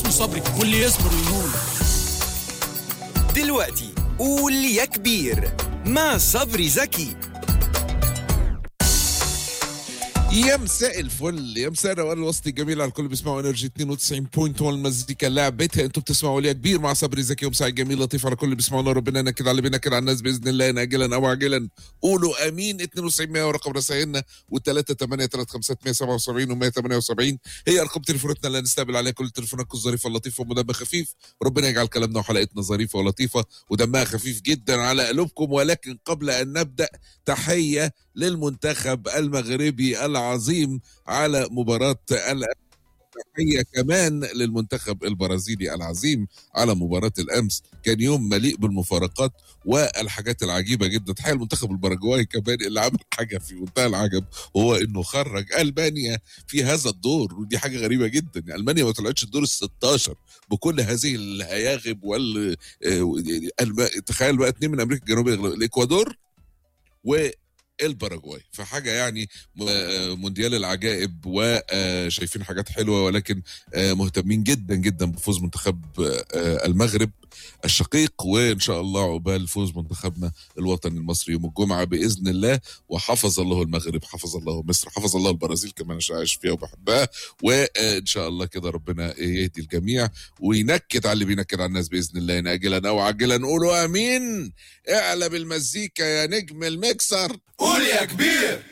اسمه صبري واللي يصبر يهون دلوقتي قول يا كبير مع صبري زكي يا مساء الفل يا مساء الروقان الوسطي الجميل على الكل بيسمعوا انرجي 92.1 المزيكا لعبتها انتوا بتسمعوا ليا كبير مع صبري زكي ومساء جميل لطيف على الكل اللي بيسمعونا ربنا ينكد على بينا كده على الناس باذن الله ناجلا او عاجلا قولوا امين 92 100 ورقم رسائلنا و3 8 3 5 177 و178 هي ارقام تليفوناتنا اللي هنستقبل عليها كل تليفوناتكم الظريفه اللطيفه ودمها خفيف ربنا يجعل كلامنا وحلقتنا ظريفه ولطيفه ودمها خفيف جدا على قلوبكم ولكن قبل ان نبدا تحيه للمنتخب المغربي العظيم على مباراه ال تحية كمان للمنتخب البرازيلي العظيم على مباراة الأمس كان يوم مليء بالمفارقات والحاجات العجيبة جدا تحية المنتخب الباراجواي كمان اللي عمل حاجة في منتهى العجب وهو إنه خرج ألمانيا في هذا الدور ودي حاجة غريبة جدا يعني ألمانيا ما طلعتش الدور ال 16 بكل هذه الهياغب وال آه، الم- تخيل بقى اتنين من أمريكا الجنوبية يغلبوا الإكوادور والباراجواي فحاجه يعني م- آه، مونديال العجائب وشايفين حاجات حلوه ولكن آه، مهتمين جدا جدا بفوز منتخب آه، المغرب الشقيق وان شاء الله عقبال فوز منتخبنا الوطني المصري يوم الجمعه باذن الله وحفظ الله المغرب حفظ الله مصر حفظ الله البرازيل كمان عشان عايش فيها وبحبها وان شاء الله كده ربنا يهدي الجميع وينكد على اللي بينكد على الناس باذن الله ناجلا او عاجلا نقولوا امين اعلى بالمزيكا يا نجم المكسر قول يا كبير